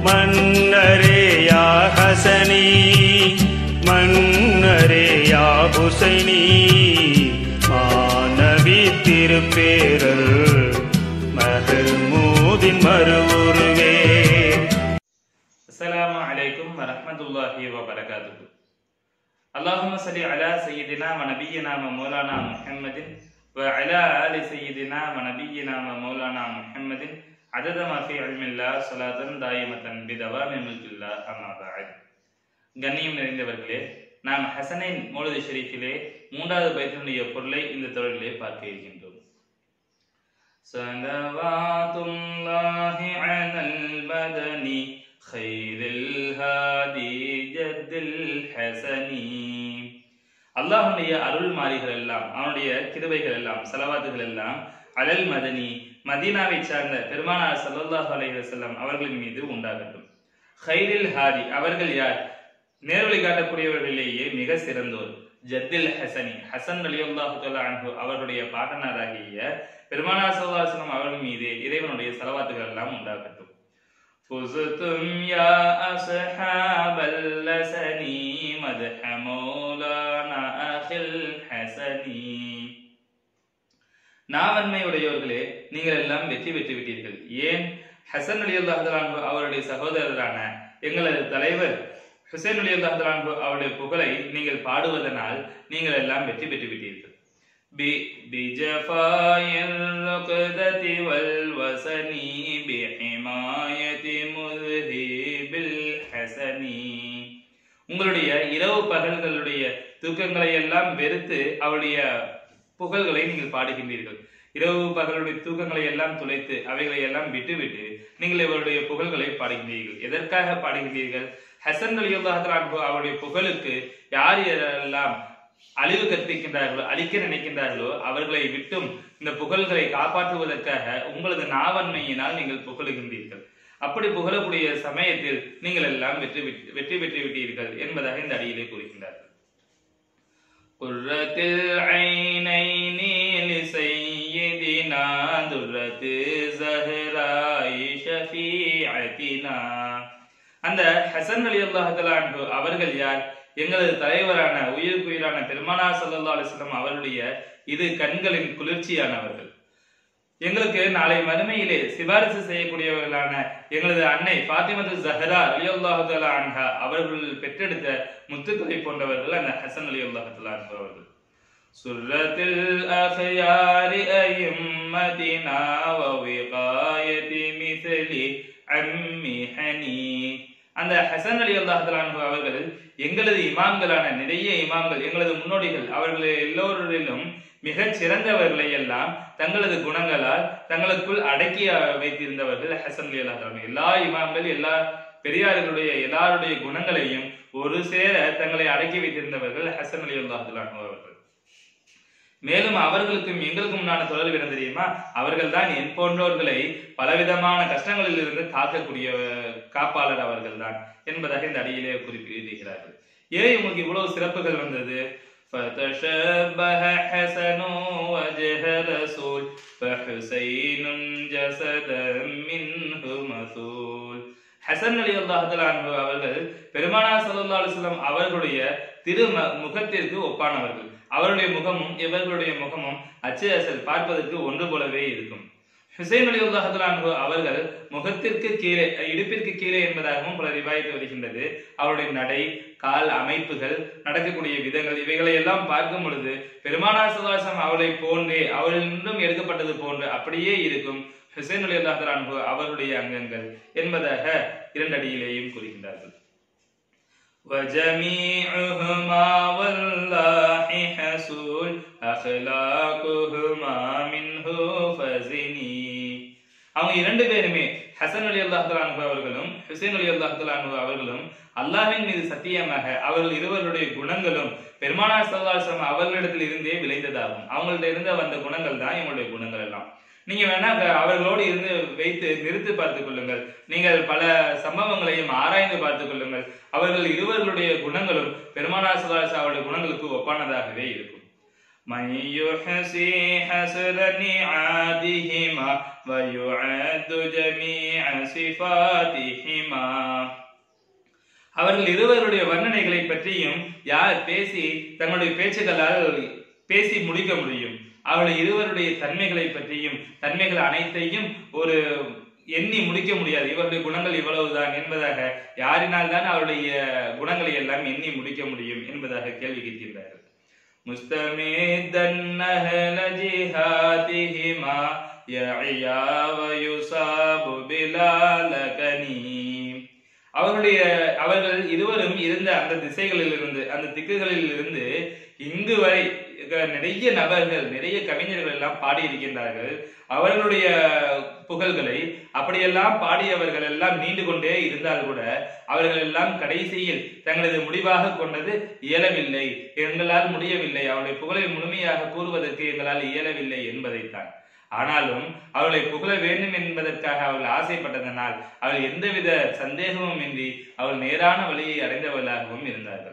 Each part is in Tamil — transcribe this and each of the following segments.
மன்னரே யா ஹசனி மன்னரே யா ஹுசைனி மாணவி திருப்பேரல் மஹமூதின் மறுவுருவே அஸ்ஸலாமு அலைக்கும் வரஹ்மத்துல்லாஹி வபரகாத்துஹு அல்லாஹும்ம ஸல்லி அலா சய்யிதினா வ நபியினா வ மௌலானா முஹம்மதின் வ அலா ஆலி சய்யிதினா வ நபியினா வ மௌலானா முஹம்மதின் அதத மா ஃபி இல்மில்லாஹ் ஸலாத்தன் தாயிமத்தன் பிதவாமி முல்கில்லாஹ் அம்மா பஅத் கண்ணியம் நிறைந்தவர்களே நாம் ஹசனைன் மௌலது ஷெரீஃபிலே மூன்றாவது பைத்தினுடைய பொருளை இந்த தொடரிலே பார்க்க இருக்கின்றோம் صلوات الله على البدن خير الهادي جد الحسن அல்லாஹ்வுடைய அருள் மாறிகள் எல்லாம் அவனுடைய கிருபைகள் எல்லாம் செலவாத்துகள் எல்லாம் அலல் மதனி மதீனாவை சார்ந்த பெருமானார் ஸல்லல்லாஹு அலைஹி வஸல்லம் அவர்களின் மீது உண்டாகட்டும் ஹைரில் ஹாதி அவர்கள் யார் நேர்வழி காட்டக்கூடியவர்களிலேயே மிக சிறந்தோர் ஜத்தில் ஹசனி ஹசன் அலியுல்லாஹு தஆலா அன்ஹு அவர்களுடைய பாட்டனாராகிய பெருமானார் ஸல்லல்லாஹு அலைஹி வஸல்லம் அவர்கள் மீது இறைவனுடைய செலவாத்துகள் எல்லாம் உண்டாகட்டும் فزتم يا أصحاب اللسن مدح مولانا أخي الحسن நாவன்மையுடையோர்களே நீங்கள் எல்லாம் வெற்றி பெற்று விட்டீர்கள் ஏன் ஹசன் அலி அல்லாஹு அவருடைய சகோதரரான எங்களது தலைவர் ஹுசைன் அலி அல்லாஹு அவருடைய புகழை நீங்கள் பாடுவதனால் நீங்கள் எல்லாம் வெற்றி பெற்று விட்டீர்கள் ب- بجفاء الرقدة والوسن بحماية مذهب الحسن உங்களுடைய இரவு பகல்களுடைய தூக்கங்களை எல்லாம் வெறுத்து அவருடைய புகழ்களை நீங்கள் பாடுகின்றீர்கள் இரவு பகலுடைய தூக்கங்களை எல்லாம் துளைத்து அவைகளை எல்லாம் விட்டுவிட்டு நீங்கள் இவருடைய புகழ்களை பாடுகின்றீர்கள் எதற்காக பாடுகின்றீர்கள் ஹசன் அலி அவருடைய புகழுக்கு யார் யாரெல்லாம் அழிவு கற்பிக்கின்றார்களோ அழிக்க நினைக்கின்றார்களோ அவர்களை விட்டும் இந்த புகழ்களை காப்பாற்றுவதற்காக உங்களது நாவன்மையினால் நீங்கள் புகழுகின்றீர்கள் அப்படி புகழக்கூடிய சமயத்தில் நீங்கள் எல்லாம் வெற்றி பெற்று- வெற்றி பெற்று விட்டீர்கள் என்பதாக இந்த அடியிலே கூறுகின்றார்கள் قرة العينين لسيدنا درة زهراء شفيعتنا அந்த ஹசன் அலி அல்லாஹு அவர்கள் யார் எங்களது தலைவரான உயிருக்கு உயிரான பெருமானா சல்லா அலிஸ்லாம் அவருடைய இரு கண்களின் குளிர்ச்சியானவர்கள் எங்களுக்கு நாளை மறுமையிலே சிபாரிசு செய்யக்கூடியவர்களான எங்களது அன்னை பாத்திமது ஜஹரா அலி அல்லாஹு அன்ஹா அவர்கள் பெற்றெடுத்த முத்துக்களை போன்றவர்கள் அந்த ஹசன் அலி அல்லாஹு அவர்கள் سرة الأخيار أئمتنا ووقاية مثل عم حني அந்த ஹசன் அலி அல்லாஹு அவர்கள் எங்களது இமாம்களான நிறைய இமாம்கள் எங்களது முன்னோடிகள் அவர்கள் எல்லோரிலும் மிகச் சிறந்தவர்களை எல்லாம் தங்களது குணங்களால் தங்களுக்குள் அடக்கி வைத்திருந்தவர்கள் ஹசன் அலி அல்லாஹ் எல்லா இமாம்கள் எல்லா பெரியார்களுடைய எல்லாருடைய குணங்களையும் ஒரு சேர தங்களை அடக்கி வைத்திருந்தவர்கள் ஹசன் அலி அல்லாஹ் அவர்கள் மேலும் அவர்களுக்கும் எங்களுக்கும் உண்டான தொடர்பு என்ன தெரியுமா அவர்கள் தான் என் போன்றோர்களை பலவிதமான கஷ்டங்களில் இருந்து காக்கக்கூடிய காப்பாளர் அவர்கள் தான் என்பதாக இந்த அடியிலே குறிப்பிடுகிறார்கள் ஏன் உங்களுக்கு இவ்வளவு சிறப்புகள் வந்தது فتشبه حسن وجه رسول فحسين جسدا منه مثول ஹசன் அலி அல்லாஹு அவர்கள் பெருமானா சல்லா அலுவலம் அவர்களுடைய திரு முகத்திற்கு ஒப்பானவர்கள் அவருடைய முகமும் இவர்களுடைய முகமும் அச்சு அசல் பார்ப்பதற்கு ஒன்று போலவே இருக்கும் ஹுசைன் அலி அல்லாஹு அவர்கள் முகத்திற்கு கீழே இடுப்பிற்கு கீழே என்பதாகவும் பல ரிவாயத்து வருகின்றது அவருடைய நடை கால் அமைப்புகள் நடக்கக்கூடிய விதங்கள் இவைகளை எல்லாம் பார்க்கும் பொழுது பெருமானா சுல்லாசம் அவளை போன்றே அவளிடம் எடுக்கப்பட்டது போன்று அப்படியே இருக்கும் ஹுசைன் அலி அல்லாஹு அவருடைய அங்கங்கள் என்பதாக இரண்டடியிலேயும் கூறுகின்றார்கள் وجميعهما والله حسول أخلاقهما منه فزني அவங்க இரண்டு பேருமே ஹசன் அலி அல்லாஹு அவர்களும் ஹுசைன் அலி அல்லாஹு அவர்களும் அல்லாஹின் மீது சத்தியமாக அவர்கள் இருவருடைய குணங்களும் பெருமானா சல்லாசம் அவர்களிடத்தில் இருந்தே விளைந்ததாகும் அவங்கள்ட்ட இருந்து வந்த குணங்கள் தான் இவங்களுடைய குணங்கள் எல்லாம் நீங்க வேணா அவர்களோடு இருந்து வைத்து நிறுத்து பார்த்துக் கொள்ளுங்கள் நீங்கள் பல சம்பவங்களையும் ஆராய்ந்து பார்த்துக் கொள்ளுங்கள் அவர்கள் இருவர்களுடைய குணங்களும் பெருமானா சல்லாஸ் அவருடைய குணங்களுக்கு ஒப்பானதாகவே இருக்கும் من يحصي حسر نعادهما ويعد جميع صفاتهما அவர்கள் இருவருடைய வர்ணனைகளை பற்றியும் யார் பேசி தங்களுடைய பேச்சுகளால் பேசி முடிக்க முடியும் அவர்கள் இருவருடைய தன்மைகளை பற்றியும் தன்மைகள் அனைத்தையும் ஒரு எண்ணி முடிக்க முடியாது இவருடைய குணங்கள் இவ்வளவுதான் என்பதாக யாரினால் தான் அவருடைய குணங்களை எல்லாம் எண்ணி முடிக்க முடியும் என்பதாக கேள்வி கேட்கின்றார்கள் முஸ்தமேதன் அஹல ஜிஹாதிஹிமா யஅயா வயுசாபு பிலாலகனி அவர்களுடைய அவர்கள் இருவரும் இருந்த அந்த திசைகளில் இருந்து அந்த திக்குகளில் இருந்து இங்கு வரை நிறைய நபர்கள் நிறைய கவிஞர்கள் எல்லாம் பாடியிருக்கின்றார்கள் அவர்களுடைய புகழ்களை அப்படியெல்லாம் பாடியவர்கள் எல்லாம் நீண்டு கொண்டே இருந்தால் கூட அவர்கள் எல்லாம் கடைசியில் தங்களது முடிவாக கொண்டது இயலவில்லை எங்களால் முடியவில்லை அவருடைய புகழை முழுமையாக கூறுவதற்கு எங்களால் இயலவில்லை என்பதைத்தான் ஆனாலும் அவளை புகழ வேண்டும் என்பதற்காக அவள் ஆசைப்பட்டதனால் அவள் எந்தவித சந்தேகமும் இன்றி அவள் நேரான வழியை அடைந்தவளாகவும் இருந்தார்கள்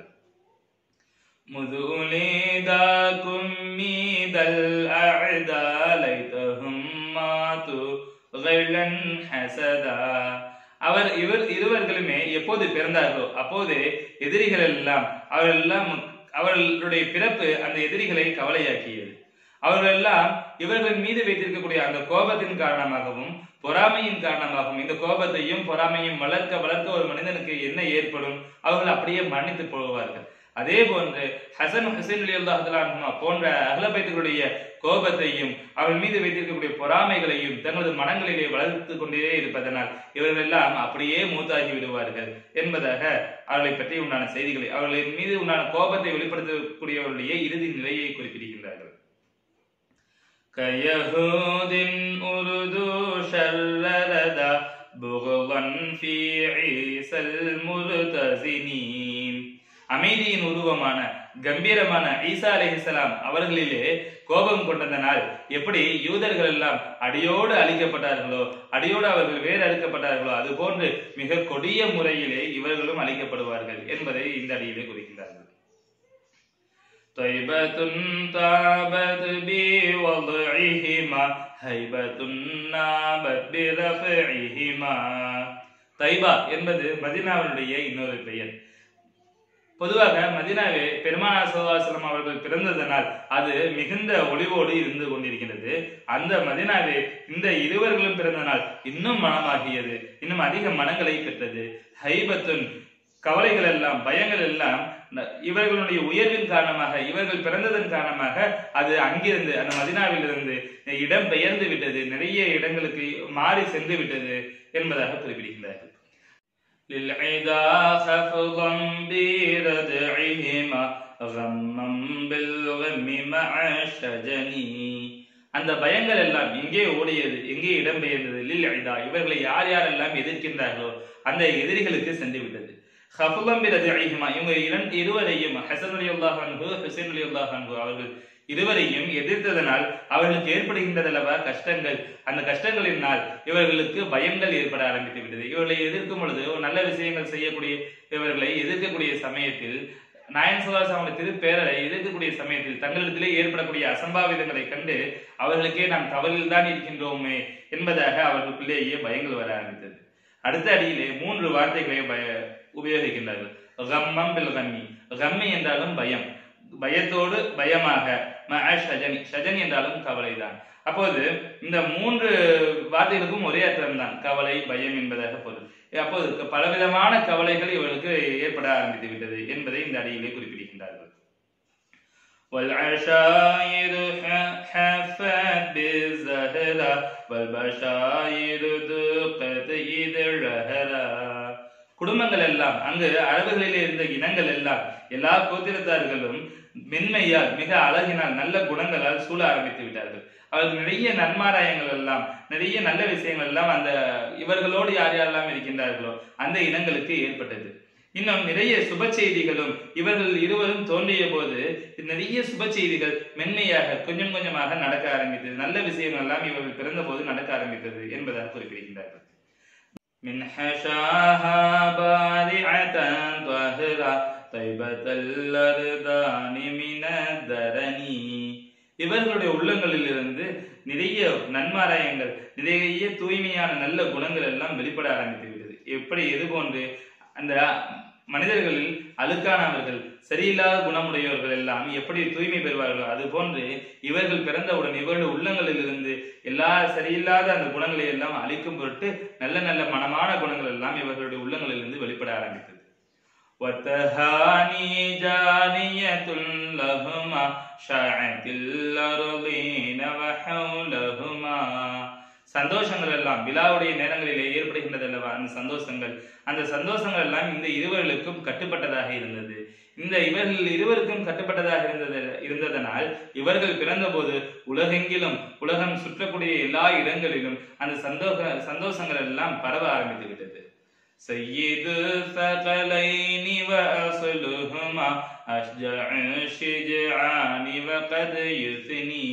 مذوليداكم ميد الأعداء ليتهم ماتوا غيلا حسدا அவர் இவர் இருவர்களுமே எப்போது பிறந்தார்களோ அப்போது எதிரிகள் எல்லாம் அவர்கள் எல்லாம் அவர்களுடைய பிறப்பு அந்த எதிரிகளை கவலையாக்கியது அவர்கள் எல்லாம் இவர்கள் மீது வைத்திருக்கக்கூடிய அந்த கோபத்தின் காரணமாகவும் பொறாமையின் காரணமாகவும் இந்த கோபத்தையும் பொறாமையும் வளர்க்க வளர்க்க ஒரு மனிதனுக்கு என்ன ஏற்படும் அவர்கள் அப்படியே மன்னித்து போவார்கள் அதே போன்று ஹசன் ஹுசைன் அலி அல்லாஹுமா போன்ற அகலபைத்துகளுடைய கோபத்தையும் அவள் மீது வைத்திருக்கக்கூடிய பொறாமைகளையும் தங்களது மனங்களிலே வளர்த்து கொண்டே இருப்பதனால் இவர்கள் எல்லாம் அப்படியே மூத்தாகி விடுவார்கள் என்பதாக அவர்களை பற்றி உண்டான செய்திகளை அவர்களின் மீது உண்டான கோபத்தை வெளிப்படுத்தக்கூடியவர்களுடைய இறுதி நிலையை குறிப்பிடுகின்றார்கள் كيهود أردوا شرردا بغضا في عيسى المرتزنين அமைதியின் உருவமான கம்பீரமான ஈசா அலிஹிசலாம் அவர்களிலே கோபம் கொண்டதனால் எப்படி யூதர்கள் எல்லாம் அடியோடு அழிக்கப்பட்டார்களோ அடியோடு அவர்கள் வேறு அழிக்கப்பட்டார்களோ அது போன்று மிக கொடிய முறையிலே இவர்களும் அழிக்கப்படுவார்கள் என்பதை இந்த அடியிலே குறிக்கின்றார்கள் طيبة طابت بوضعهما هيبة نابت برفعهما தைபா என்பது மதினாவினுடைய இன்னொரு பெயர் பொதுவாக மதினாவே பெருமானா சல்லாஸ்லம் அவர்கள் பிறந்ததனால் அது மிகுந்த ஒளிவோடு இருந்து கொண்டிருக்கிறது அந்த மதினாவே இந்த இருவர்களும் பிறந்தனால் இன்னும் மனமாகியது இன்னும் அதிக மனங்களை பெற்றது ஹைபத்துன் கவலைகள் எல்லாம் பயங்கள் எல்லாம் இவர்களுடைய உயர்வின் காரணமாக இவர்கள் பிறந்ததன் காரணமாக அது அங்கிருந்து அந்த மதினாவிலிருந்து இடம் பெயர்ந்து விட்டது நிறைய இடங்களுக்கு மாறி சென்று விட்டது என்பதாக குறிப்பிடுகிறார்கள் للعدا خفضا بردعهما غما بالغم مع شجني அந்த பயங்கள் எல்லாம் எங்கே ஓடியது எங்கே இடம்பெயர்ந்தது லில் ஐதா இவர்களை யார் யாரெல்லாம் எதிர்க்கின்றார்களோ அந்த எதிரிகளுக்கு சென்று விட்டது ஹஃபுலம் பிரதி ஐஹிமா இவங்க இரண்டு இருவரையும் ஹசன் அலி அல்லாஹ் அன்பு ஹுசைன் அலி அல்லாஹ் அன்பு அவர்கள் இருவரையும் எதிர்த்ததனால் அவர்களுக்கு ஏற்படுகின்றதல்லவா கஷ்டங்கள் அந்த கஷ்டங்களினால் இவர்களுக்கு பயங்கள் ஏற்பட ஆரம்பித்து விட்டது இவர்களை எதிர்க்கும் பொழுது ஒரு நல்ல விஷயங்கள் செய்யக்கூடிய இவர்களை எதிர்க்கக்கூடிய சமயத்தில் நாயன் சுவாஸ் அவங்களுடைய திருப்பேரரை எதிர்க்கக்கூடிய சமயத்தில் தங்களிடத்திலே ஏற்படக்கூடிய அசம்பாவிதங்களை கண்டு அவர்களுக்கே நாம் தவறில் தான் இருக்கின்றோமே என்பதாக அவர்களுக்குள்ளேயே பயங்கள் வர ஆரம்பித்தது அடுத்த அடியிலே மூன்று வார்த்தைகளை பய உபயோகிக்கின்றார்கள் கம்மம் பில் கம்மி கம்மி என்றாலும் பயம் பயத்தோடு பயமாக ஷஜனி ஷஜனி என்றாலும் கவலைதான் அப்போது இந்த மூன்று வார்த்தைகளுக்கும் ஒரே அர்த்தம் தான் கவலை பயம் என்பதாக பொருள் அப்போது பலவிதமான கவலைகள் இவர்களுக்கு ஏற்பட ஆரம்பித்து விட்டது என்பதை இந்த அடியிலே குறிப்பிடுகின்றார்கள் والعشائر حفت بالزهرة والبشائر ذقت إذ الرهرة குடும்பங்கள் எல்லாம் அங்கு அரபுகளிலே இருந்த இனங்கள் எல்லாம் எல்லா கோத்திரத்தார்களும் மென்மையால் மிக அழகினால் நல்ல குணங்களால் சூழ ஆரம்பித்து விட்டார்கள் அவருக்கு நிறைய நன்மாராயங்கள் எல்லாம் நிறைய நல்ல விஷயங்கள் எல்லாம் அந்த இவர்களோடு யார் யாரெல்லாம் இருக்கின்றார்களோ அந்த இனங்களுக்கு ஏற்பட்டது இன்னும் நிறைய சுப செய்திகளும் இவர்கள் இருவரும் தோன்றிய போது நிறைய சுப செய்திகள் மென்மையாக கொஞ்சம் கொஞ்சமாக நடக்க ஆரம்பித்தது நல்ல விஷயங்கள் எல்லாம் இவர்கள் பிறந்த போது நடக்க ஆரம்பித்தது என்பதாக குறிப்பிடுகின்றார்கள் من حشاها بارعة طاهرة طيبة الأرضان من الدرني இவர்களுடைய உள்ளங்களில் இருந்து நிறைய நன்மாராயங்கள் நிறைய தூய்மையான நல்ல குணங்கள் எல்லாம் வெளிப்பட ஆரம்பித்து விட்டது எப்படி எது போன்று அந்த மனிதர்களில் அழுக்கானவர்கள் சரியில்லாத குணமுடையவர்கள் எல்லாம் எப்படி தூய்மை பெறுவார்களோ அது போன்று இவர்கள் பிறந்தவுடன் இவர்கள் உள்ளங்களில் இருந்து எல்லா சரியில்லாத அந்த குணங்களை எல்லாம் அழிக்கும் பொருட்டு நல்ல நல்ல மனமான குணங்கள் எல்லாம் இவர்களுடைய உள்ளங்களில் இருந்து வெளிப்பட ஆரம்பித்தது وتهاني جانية لهما شاعت الأرضين وحولهما சந்தோஷங்கள் எல்லாம் விழாவுடைய நேரங்களிலே ஏற்படுகின்றது அல்லவா அந்த சந்தோஷங்கள் அந்த சந்தோஷங்கள் எல்லாம் இந்த இருவர்களுக்கும் கட்டுப்பட்டதாக இருந்தது இந்த இவர்கள் இருவருக்கும் கட்டுப்பட்டதாக இருந்தது இருந்ததனால் இவர்கள் பிறந்தபோது உலகெங்கிலும் உலகம் சுற்றக்கூடிய எல்லா இடங்களிலும் அந்த சந்தோஷ சந்தோஷங்கள் எல்லாம் பரவ ஆரம்பித்து விட்டது سيد الثقلين وأصلهما أشجع الشجعان وقد يثني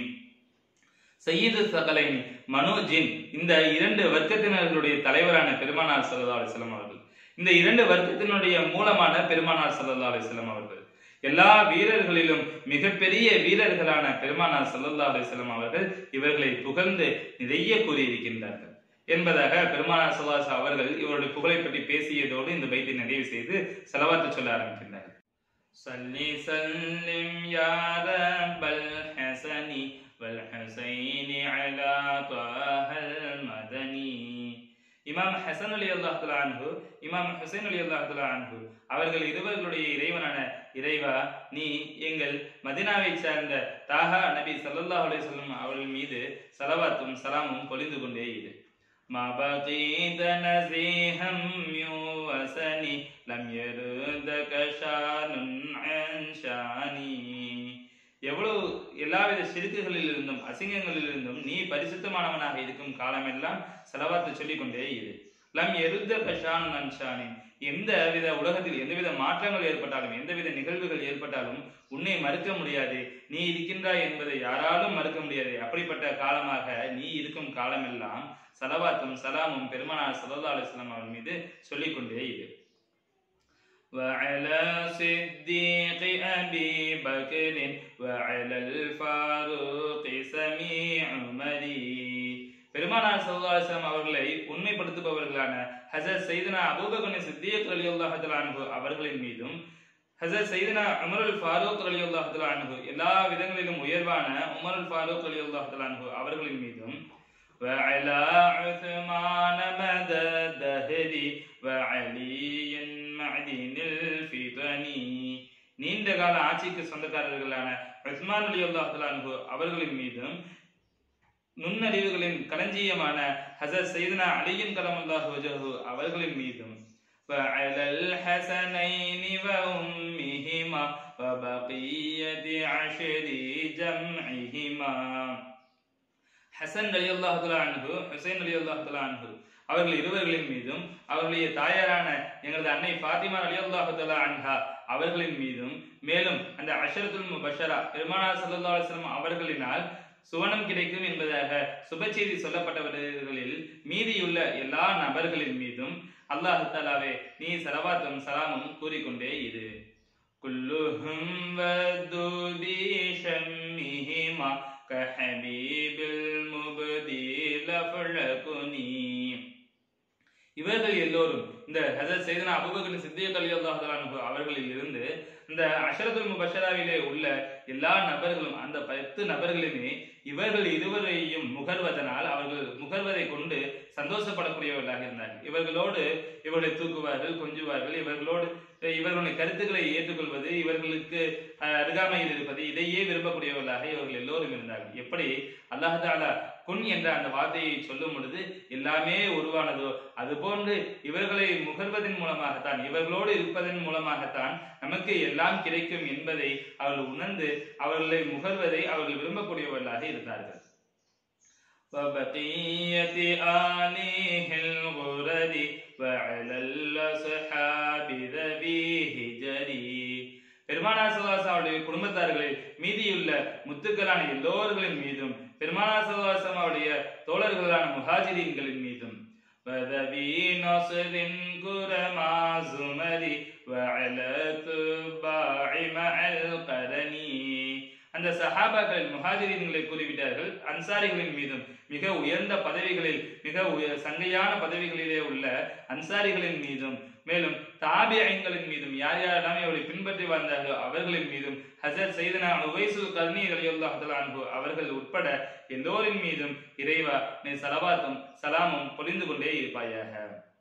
சையீது சகலைனி மனோஜின் இந்த இரண்டு வர்க்கத்தினர்களுடைய தலைவரான பெருமானார் சல்லா அலிஸ்லாம் அவர்கள் இந்த இரண்டு வர்க்கத்தினுடைய மூலமான பெருமானார் சல்லா அலிஸ்லாம் அவர்கள் எல்லா வீரர்களிலும் மிகப்பெரிய வீரர்களான பெருமானார் சல்லல்லா அலிஸ்லாம் அவர்கள் இவர்களை புகழ்ந்து நிறைய கூறியிருக்கின்றார்கள் என்பதாக பெருமானார் சல்லாஸ் அவர்கள் இவருடைய புகழை பற்றி பேசியதோடு இந்த பைத்தை நிறைவு செய்து செலவாத்து சொல்ல ஆரம்பிக்கின்றார்கள் صلي سلم يا رب الحسن والحسين على طه المدني இமாம் ஹசன் அலி அல்லாஹுல அன்ஹு இமாம் ஹுசைன் அலி அல்லாஹுல அன்ஹு அவர்கள் இருவர்களுடைய இறைவனான இறைவா நீ எங்கள் மதினாவை சார்ந்த தாகா நபி ஸல்லல்லாஹு அலைஹி வஸல்லம் அவர்கள் மீது சலவாத்தும் சலாமும் பொழிந்து கொண்டே இரு ما بقيت نزيها من وسني لم يردك شان عن شاني எவ்வளவு எல்லாவித சிறுக்குகளில் இருந்தும் அசிங்கங்களில் இருந்தும் நீ பரிசுத்தமானவனாக இருக்கும் காலமெல்லாம் செலவாத்து சொல்லிக் கொண்டே இரு லம் எருத்த கஷான் நன்ஷானின் எந்த வித உலகத்தில் எந்தவித மாற்றங்கள் ஏற்பட்டாலும் எந்தவித நிகழ்வுகள் ஏற்பட்டாலும் உன்னை மறுக்க முடியாது நீ இருக்கின்றாய் என்பதை யாராலும் மறுக்க முடியாது அப்படிப்பட்ட காலமாக நீ இருக்கும் காலமெல்லாம் சலவாத்தும் சலாமும் பெருமானார் சல்லா அலிஸ்லாம் அவர்கள் மீது சொல்லிக்கொண்டே இரு وعلى صديق أبي بكر وعلى الفاروق سميع مري பெருமானார் சல்லா அலிஸ்லாம் அவர்களை உண்மைப்படுத்துபவர்களான ஹசரத் சைதனா அபூபகர் சித்தியக் ரலியல்லாஹு அன்ஹு அவர்களின் மீதும் ஹசரத் சைதனா உமருல் ஃபாரூக் ரலியல்லாஹு அன்ஹு எல்லா விதங்களிலும் உயர்வான உமருல் ஃபாரூக் ரலியல்லாஹு அன்ஹு அவர்களின் மீதும் وعلى عثمان مدى الدهر وعلي معدن الفتن நீண்ட கால ஆட்சிக்கு சொந்தக்காரர்களான உஸ்மான் அலி அல்லாஹு அவர்களின் மீதும் நுண்ணறிவுகளின் களஞ்சியமான ஹசரத் சைதனா அலியின் கலமுல்லாஹு வஜஹு அவர்களின் மீதும் وعلى الحسنين وأمهما وبقية عشر جمعهما ஹசன் அலி அல்லாஹுலா அன்ஹு ஹுசைன் அலி அல்லாஹுலா அன்ஹு அவர்கள் இருவர்களின் மீதும் அவர்களுடைய தாயாரான எங்களது அன்னை ஃபாத்திமா அலி அல்லாஹுலா அன்ஹா அவர்களின் மீதும் மேலும் அந்த அஷரத்துல் முபஷரா பெருமானார் சல்லா அலுவலம் அவர்களினால் சுவனம் கிடைக்கும் என்பதாக சுபச்செய்தி சொல்லப்பட்டவர்களில் மீதியுள்ள எல்லா நபர்களின் மீதும் அல்லாஹு தாலாவே நீ சலவாத்தும் சலாமும் கூறிக்கொண்டே இரு குல்லுஹும் வதுதி ஷம்மிஹிமா كحبيب المبدي لفلكني இவர்கள் எல்லோரும் இந்த ஹசரத் சைதனா அபுபக்கர் சித்தியக் அலி அல்லாஹு அவர்களில் இருந்து இந்த அஷரத்துல் முபஷராவிலே உள்ள எல்லா நபர்களும் அந்த பத்து நபர்களுமே இவர்கள் இருவரையும் முகர்வதனால் அவர்கள் முகர்வதை கொண்டு சந்தோஷப்படக்கூடியவர்களாக இருந்தார்கள் இவர்களோடு இவர்களை தூக்குவார்கள் கொஞ்சுவார்கள் இவர்களோடு இவர்களுடைய கருத்துக்களை ஏற்றுக்கொள்வது இவர்களுக்கு அருகாமையில் இருப்பது இதையே விரும்பக்கூடியவர்களாக இவர்கள் எல்லோரும் இருந்தார்கள் எப்படி அல்லாஹாலா குன் என்ற அந்த வார்த்தையை சொல்லும் பொழுது எல்லாமே உருவானதோ அதுபோன்று இவர்களை முகர்வதன் மூலமாகத்தான் இவர்களோடு இருப்பதன் மூலமாகத்தான் நமக்கு எல்லாம் கிடைக்கும் என்பதை அவர்கள் உணர்ந்து அவர்களை முகர்வதை அவர்கள் விரும்பக்கூடியவர்களாக இருந்தார்கள் وبقية آله الغرد وعلى الأصحاب ذبيه جري பெருமானார் சல்லாசம் அவருடைய குடும்பத்தார்களில் மீதியுள்ள முத்துக்களான எல்லோர்களின் மீதும் பெருமானார் சல்லாசம் அவருடைய தோழர்களான முஹாஜிரீன்களின் மீதும் وذبي نصر كرما زمري وعلى تباع مع القرني அந்த சஹாபாக்களில் முஹாஜிரீன்களை கூறிவிட்டார்கள் அன்சாரிகளின் மீதும் மிக உயர்ந்த பதவிகளில் மிக உய- சங்கையான பதவிகளிலே உள்ள அன்சாரிகளின் மீதும் மேலும் தாபியங்களின் மீதும் யார் யாரெல்லாம் இவரை பின்பற்றி வாழ்ந்தார்களோ அவர்களின் மீதும் ஹசரத் சைதனா உவைசுல் கர்ணி ரலியல்லாஹு அன்ஹு அவர்கள் உட்பட எல்லோரின் மீதும் இறைவா நீ சலவாத்தும் சலாமும் பொழிந்து கொண்டே இருப்பாயாக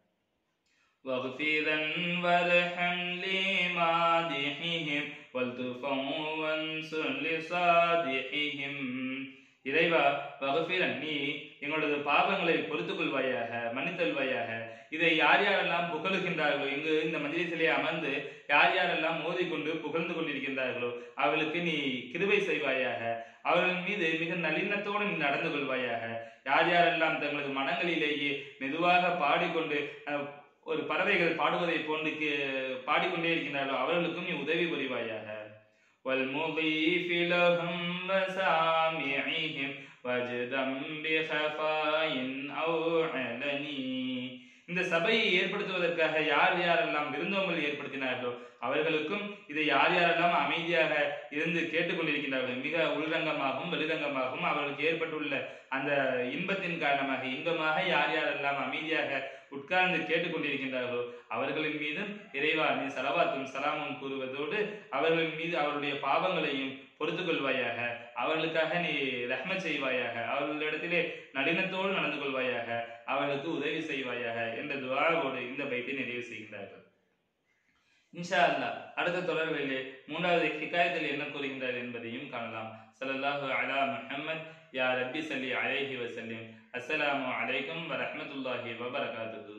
واغفرا وارحم لمادحهم والتفا وانصر لصادحهم இறைவா வகுஃபிரன் நீ எங்களது பாவங்களை பொறுத்துக் கொள்வாயாக மன்னித்தல்வாயாக இதை யார் யாரெல்லாம் புகழுகின்றார்களோ இங்கு இந்த மஜ்லிஸிலே அமர்ந்து யார் யாரெல்லாம் மோதிக்கொண்டு புகழ்ந்து கொண்டிருக்கின்றார்களோ அவர்களுக்கு நீ கிருபை செய்வாயாக அவர்கள் மீது மிக நளினத்தோடு நீ நடந்து கொள்வாயாக யார் யாரெல்லாம் தங்களது மனங்களிலேயே மெதுவாக பாடிக்கொண்டு அஹ், ஒரு பறவைகள் பாடுவதை போன்று கே- பாடிக்கொண்டே இருக்கின்றார்களோ அவர்களுக்கும் நீ உதவி புரிவாயாக والمضيف لهم وسامعهم وجدا بخفاء أو علني இந்த சபையை ஏற்படுத்துவதற்காக யார் யாரெல்லாம் விருந்தோம்பல் ஏற்படுத்தினார்களோ அவர்களுக்கும் இதை யார் யாரெல்லாம் அமைதியாக இருந்து கேட்டுக்கொண்டிருக்கின்றார்களோ மிக உள்ரங்கமாகவும் வெளிரங்கமாகவும் அவர்களுக்கு ஏற்பட்டுள்ள அந்த இன்பத்தின் காரணமாக இன்பமாக யார் யாரெல்லாம் அமைதியாக உட்கார்ந்து கேட்டுக்கொண்டிருக்கின்றார்களோ அவர்களின் மீதும் இறைவா நீ சலவாத்தும் சலாமும் கூறுவதோடு அவர்களின் மீது அவருடைய பாவங்களையும் பொறுத்துக் கொள்வாயாக அவர்களுக்காக நீ ரஹ்மத் செய்வாயாக அவர்களிடத்திலே நளினத்தோடு நடந்து கொள்வாயாக அவர்களுக்கு உதவி செய்வாயாக என்ற துவாவோடு இந்த பைத்தை நிறைவு செய்கின்றார்கள் இன்ஷா அல்லாஹ் அடுத்த தொடர்களிலே மூன்றாவது ஹிகாயத்தில் என்ன கூறுகின்றார் என்பதையும் காணலாம் ஸல்லல்லாஹு அலா முஹம்மத் யா ரப்பி ஸல்லி அலைஹி வஸல்லிம் அஸ்ஸலாமு அலைக்கும் வரஹ்மத்துல்லாஹி வபரகாத்துஹு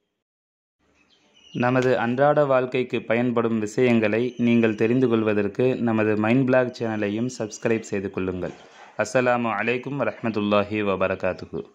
நமது அன்றாட வாழ்க்கைக்கு பயன்படும் விஷயங்களை நீங்கள் தெரிந்து கொள்வதற்கு நமது மைண்ட் பிளாக் சேனலையும் சப்ஸ்கிரைப் செய்து கொள்ளுங்கள் அஸ்ஸலாமு அலைக்கும் வரஹ்மத்துல்லாஹி வபரகாத்துஹு